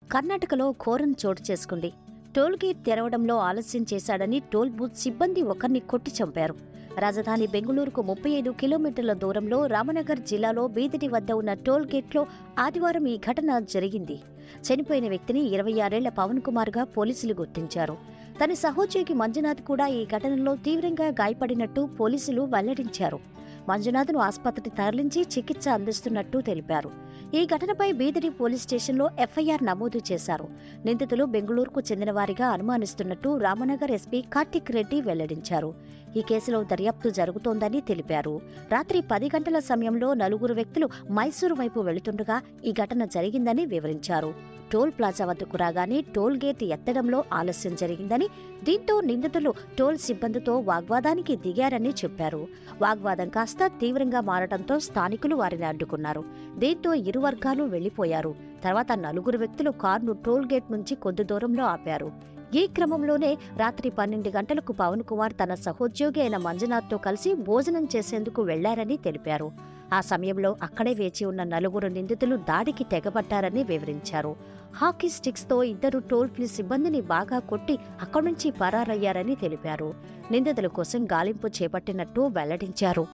కర్ణాటకలో ఘోరం చోటు చేసుకుంది టోల్ గేట్ తెరవడంలో ఆలస్యం చేశాడని టోల్ బూత్ సిబ్బంది ఒకరిని కొట్టి చంపారు రాజధాని బెంగళూరుకు ముప్పై ఐదు కిలోమీటర్ల దూరంలో రామనగర్ జిల్లాలో బీదిటి వద్ద ఉన్న టోల్ గేట్లో ఆదివారం ఈ ఘటన జరిగింది చనిపోయిన వ్యక్తిని ఇరవై ఆరేళ్ల పవన్ కుమార్గా పోలీసులు గుర్తించారు తన సహోద్యోగి మంజునాథ్ కూడా ఈ ఘటనలో తీవ్రంగా గాయపడినట్టు పోలీసులు వెల్లడించారు మంజునాథ్ను ఆసుపత్రికి తరలించి చికిత్స అందిస్తున్నట్టు తెలిపారు ఈ ఘటనపై బీదరి పోలీస్ స్టేషన్లో ఎఫ్ఐఆర్ నమోదు చేశారు నిందితులు బెంగళూరుకు చెందినవారిగా అనుమానిస్తున్నట్టు రామనగర్ ఎస్పీ కార్తిక్ రెడ్డి వెల్లడించారు ఈ కేసులో దర్యాప్తు జరుగుతోందని తెలిపారు రాత్రి పది గంటల సమయంలో నలుగురు వ్యక్తులు మైసూరు వైపు వెళుతుండగా ఈ ఘటన జరిగిందని వివరించారు టోల్ ప్లాజా వద్దకు రాగానే టోల్ గేట్ ఎత్తడంలో ఆలస్యం జరిగిందని దీంతో నిందితులు టోల్ సిబ్బందితో వాగ్వాదానికి దిగారని చెప్పారు వాగ్వాదం కాస్త తీవ్రంగా మారడంతో స్థానికులు వారిని అడ్డుకున్నారు దీంతో ఇరు వర్గాలు వెళ్లిపోయారు తర్వాత నలుగురు వ్యక్తులు కారును టోల్ గేట్ నుంచి కొద్ది దూరంలో ఆపారు ఈ క్రమంలోనే రాత్రి పన్నెండు గంటలకు పవన్ కుమార్ తన సహోద్యోగి అయిన మంజునాథ్తో కలిసి భోజనం చేసేందుకు వెళ్లారని తెలిపారు ఆ సమయంలో అక్కడే వేచి ఉన్న నలుగురు నిందితులు దాడికి తెగబడ్డారని వివరించారు హాకీ స్టిక్స్తో ఇద్దరు టోల్ ప్లీ సిబ్బందిని బాగా కొట్టి అక్కడి నుంచి పరారయ్యారని తెలిపారు నిందితుల కోసం గాలింపు చేపట్టినట్టు వెల్లడించారు